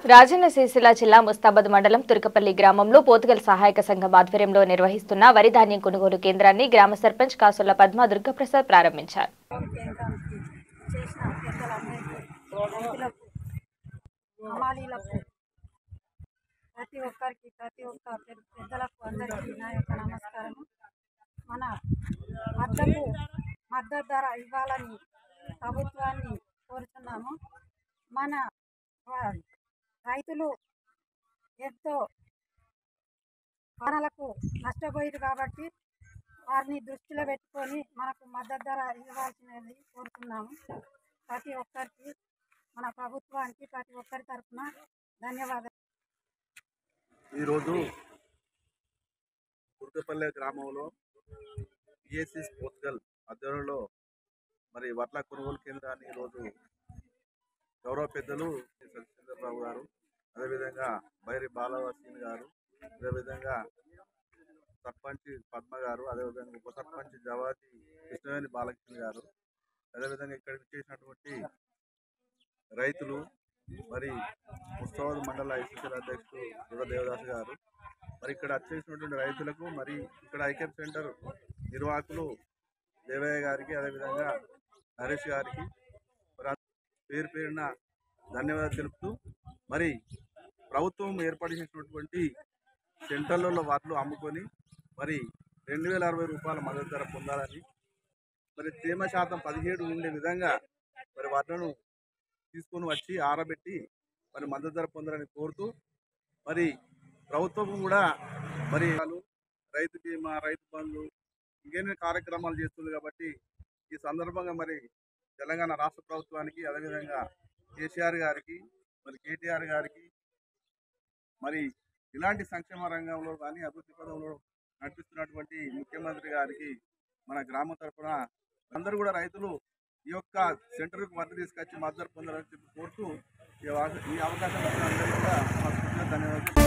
రాజన్న సిరిసిల్ల జిల్లా ముస్తాబాద్ మండలం తుర్కపల్లి గ్రామంలో పోతుగల్ సహాయక సంఘం ఆధ్వర్యంలో నిర్వహిస్తున్న వరి ధాన్యం కొనుగోలు కేంద్రాన్ని గ్రామ సర్పంచ్ కాసుల పద్మ దుర్గప్రసాద్ ప్రారంభించారు కేంద్రానికి చేసిన పెద్దలందరికీ రైతులకు హమాలీలకు ప్రతి ఒక్కరికి ప్రతి ఒక్క పె- పెద్దలకు అందరికీ నా యొక్క నమస్కారము మన మద్దతు మద్దతు ధర ఇవ్వాలని ప్రభుత్వాన్ని కోరుతున్నాము మన వా- రైతులు ఎంతో వానలకు నష్టపోయారు కాబట్టి వారిని దృష్టిలో పెట్టుకొని మనకు మద్దతు ధర ఇవ్వాల్సినది కోరుతున్నాము ప్రతి ఒక్కరికి మన ప్రభుత్వానికి ప్రతి ఒక్కరి తరఫున ధన్యవాదాలు ఈరోజు కుర్కపల్లె గ్రామంలో పిఎస్సి పోర్చుగల్ ఆధ్వర్యంలో మరి వడ్ల కొనుగోలు కేంద్రాన్ని ఈరోజు గౌరవ పెద్దలు సత్యచంద్రబాబు గారు అదేవిధంగా బైరి బాలవర్షిని గారు అదేవిధంగా సర్పంచ్ పద్మ గారు అదేవిధంగా ఉప సర్పంచ్ జవాది కృష్ణవేణి బాలకృష్ణ గారు అదేవిధంగా ఇక్కడికి చేసినటువంటి రైతులు మరి ఉత్సవాల మండల ఐసీసీల అధ్యక్షుడు దుర్గ దేవదాస్ గారు మరి ఇక్కడ వచ్చేసినటువంటి రైతులకు మరి ఇక్కడ ఐక్యం సెంటర్ నిర్వాహకులు దేవయ్య గారికి అదేవిధంగా నరేష్ గారికి మరి అందరికీ పేరు పేరున ధన్యవాదాలు తెలుపుతూ మరి ప్రభుత్వం ఏర్పాటు చేసినటువంటి సెంటర్లలో వాటిలో అమ్ముకొని మరి రెండు వేల అరవై రూపాయల మద్దతు ధర పొందాలని మరి తేమ శాతం పదిహేడు ఉండే విధంగా మరి వాటిలను తీసుకొని వచ్చి ఆరబెట్టి మరి మద్దతు ధర పొందాలని కోరుతూ మరి ప్రభుత్వం కూడా మరి వాళ్ళు రైతు బీమా రైతు బంధు ఇంకెన్ని కార్యక్రమాలు చేస్తుంది కాబట్టి ఈ సందర్భంగా మరి తెలంగాణ రాష్ట్ర ప్రభుత్వానికి అదేవిధంగా కేసీఆర్ గారికి మరి కేటీఆర్ గారికి మరి ఇలాంటి సంక్షేమ రంగంలో కానీ అభివృద్ధి పదంలో నడిపిస్తున్నటువంటి ముఖ్యమంత్రి గారికి మన గ్రామం తరఫున అందరూ కూడా రైతులు ఈ యొక్క సెంటర్కు మద్దతు తీసుకొచ్చి మద్దతు పొందాలని చెప్పి కోరుతూ ఈ అవ- ఈ అవకాశం ఇచ్చిన అందరికీ కూడా మనస్ఫూర్తిగా ధన్యవాదాలు